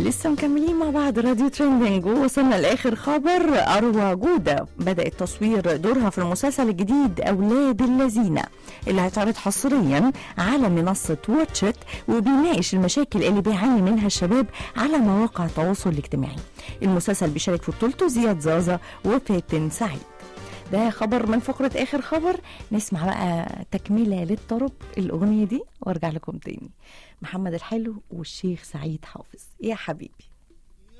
لسه مكملين مع بعض راديو تريندينج ووصلنا لاخر خبر اروى جوده بدات تصوير دورها في المسلسل الجديد اولاد اللذينه اللي هيتعرض حصريا على منصه واتشت وبيناقش المشاكل اللي بيعاني منها الشباب على مواقع التواصل الاجتماعي المسلسل بيشارك في بطولته زياد زازا وفاتن سعيد ده خبر من فقرة آخر خبر نسمع بقى تكملة للطرب الأغنية دي وارجع لكم تاني محمد الحلو والشيخ سعيد حافظ يا حبيبي